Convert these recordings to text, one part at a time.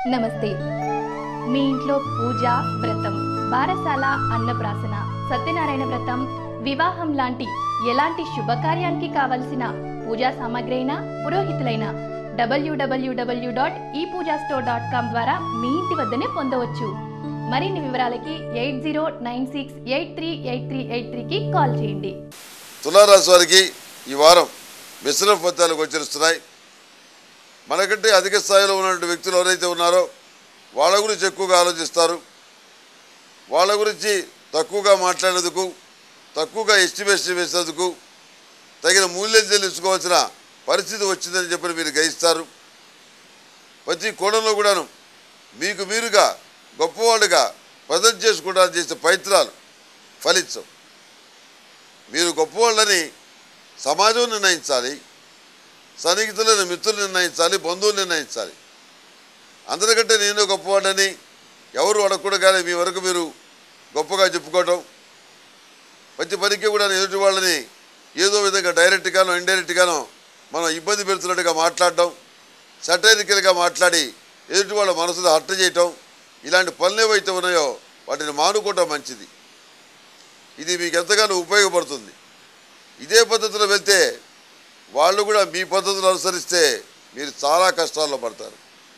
నమస్తే మీ ఇంట్లో పూజ వ్రతం బారసాల అన్నప్రాసన సత్యనారాయణ వ్రతం వివాహం లాంటి ఎలాంటి శుభకార్యానికి కావలసిన పూజా సామాగ్రి అయినా పురోహితులైన డబ్ల్యూడబ్ల్యూడబ్ల్యూ డాట్ ఈ పూజా స్టోర్ డాట్ కామ్ ద్వారా మీ ఇంటి వద్దనే పొందవచ్చు మరిన్ని వివరాలకి eight zero nine six eight three eight three eight త్రీకి కాల్ చేయండి తులారాశి వారికి ఈ వారం మిశ్రమ ఫలితాలు గోచరిస్తున్నాయి మనకంటే అధిక స్థాయిలో ఉన్నటువంటి వ్యక్తులు ఎవరైతే ఉన్నారో వాళ్ళ గురించి ఎక్కువగా ఆలోచిస్తారు వాళ్ళ గురించి తక్కువగా మాట్లాడేందుకు తక్కువగా ఎస్టిమేషన్ వేసేందుకు తగిన మూల్యం చెల్లించుకోవాల్సిన పరిస్థితి వచ్చిందని చెప్పి మీరు గ్రహిస్తారు ప్రతి కోణంలో కూడాను మీకు మీరుగా గొప్పవాళ్ళుగా ప్రజెంట్ చేసుకోవడానికి చేసే ప్రయత్నాలు ఫలించవు మీరు గొప్పవాళ్ళని సమాజం నిర్ణయించాలి సన్నిహితులైన మిత్రులు నిర్ణయించాలి బంధువులు నిర్ణయించాలి అందరికంటే నేను గొప్పవాడని ఎవరు అడగకూడదు కానీ మీ వరకు మీరు గొప్పగా చెప్పుకోవటం ప్రతి పనికి కూడా ఎదుటి వాళ్ళని ఏదో విధంగా డైరెక్ట్గానో ఇండైరెక్ట్గానో మనం ఇబ్బంది పెడుతున్నట్టుగా మాట్లాడటం సటైరికల్గా మాట్లాడి ఎదుటి వాళ్ళ మనసులో హర్ట్ చేయటం ఇలాంటి పనులు ఏవైతే ఉన్నాయో వాటిని మానుకోవటం మంచిది ఇది మీకు ఎంతగానో ఉపయోగపడుతుంది ఇదే పద్ధతిలో వెళ్తే వాళ్ళు కూడా మీ పద్ధతులు అనుసరిస్తే మీరు చాలా కష్టాల్లో పడతారు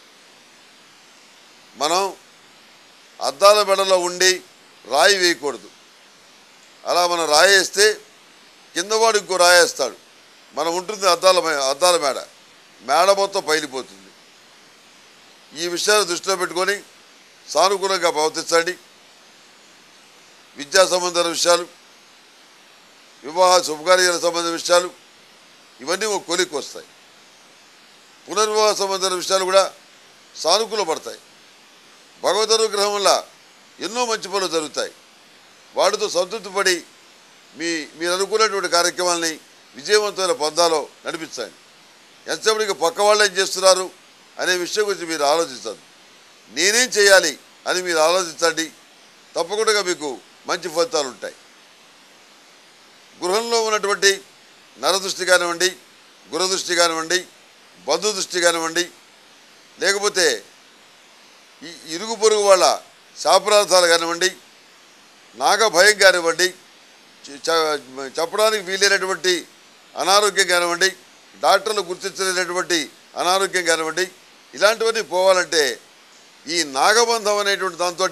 మనం అద్దాల మెడలో ఉండి రాయి వేయకూడదు అలా మనం రాయేస్తే కిందవాడు ఇంకో రాయేస్తాడు మనం ఉంటుంది అద్దాల మే- అద్దాల మేడ మేడ మొత్తం పైలిపోతుంది ఈ విషయాన్ని దృష్టిలో పెట్టుకొని సానుకూలంగా ప్రవర్తించండి విద్యా సంబంధాల విషయాలు వివాహ శుభకార్యాల సంబంధించిన విషయాలు ఇవన్నీ ఒక కొలికి వస్తాయి పునర్వివాహ సంబంధించిన విషయాలు కూడా సానుకూల పడతాయి భగవద్ అనుగ్రహం వల్ల ఎన్నో మంచి పనులు జరుగుతాయి వాటితో సంతృప్తి పడి మీ మీరు అనుకున్నటువంటి కార్యక్రమాలని విజయవంతమైన పందాలో నడిపించండి ఎంతసేపటికి పక్క వాళ్ళు ఏం చేస్తున్నారు అనే విషయం గురించి మీరు ఆలోచించండి నేనేం చేయాలి అని మీరు ఆలోచించండి తప్పకుండా మీకు మంచి ఫలితాలు ఉంటాయి గృహంలో ఉన్నటువంటి నరదృష్టి కానివ్వండి గురదృష్టి కానివ్వండి బంధు దృష్టి కానివ్వండి లేకపోతే ఈ ఇరుగు పొరుగు వాళ్ళ శాపరార్థాలు కానివ్వండి నాగ భయం కానివ్వండి చె- చె- చెప్పడానికి వీలైనటువంటి అనారోగ్యం కానివ్వండి డాక్టర్లు గుర్తించలేనటువంటి అనారోగ్యం కానివ్వండి ఇలాంటివన్నీ పోవాలంటే ఈ నాగబంధం అనేటువంటి దాంతో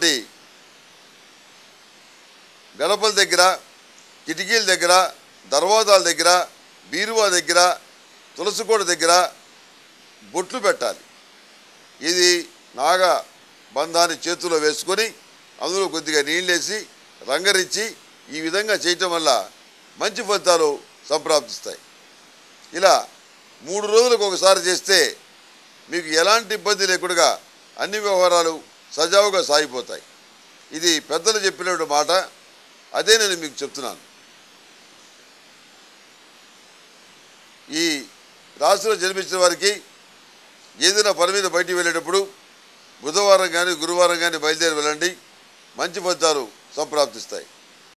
గడపల దగ్గర కిటికీల దగ్గర దర్వాజాల దగ్గర బీరువా దగ్గర తులసికోట దగ్గర బొట్లు పెట్టాలి ఇది నాగ బంధాన్ని చేతిలో వేసుకొని అందులో కొద్దిగా నీళ్ళేసి రంగరించి ఈ విధంగా చేయటం వల్ల మంచి ఫలితాలు సంప్రాప్తిస్తాయి ఇలా మూడు రోజులకు ఒకసారి చేస్తే మీకు ఎలాంటి ఇబ్బంది లేకుండా అన్ని వ్యవహారాలు సజావుగా సాగిపోతాయి ఇది పెద్దలు చెప్పినటువంటి మాట అదే నేను మీకు చెప్తున్నాను ఈ రాశిలో జన్మించిన వారికి ఏదైనా పని మీద బయటికి వెళ్ళేటప్పుడు బుధవారం కానీ గురువారం కానీ బయలుదేరి వెళ్ళండి మంచి ఫలితాలు సంప్రాప్తిస్తాయి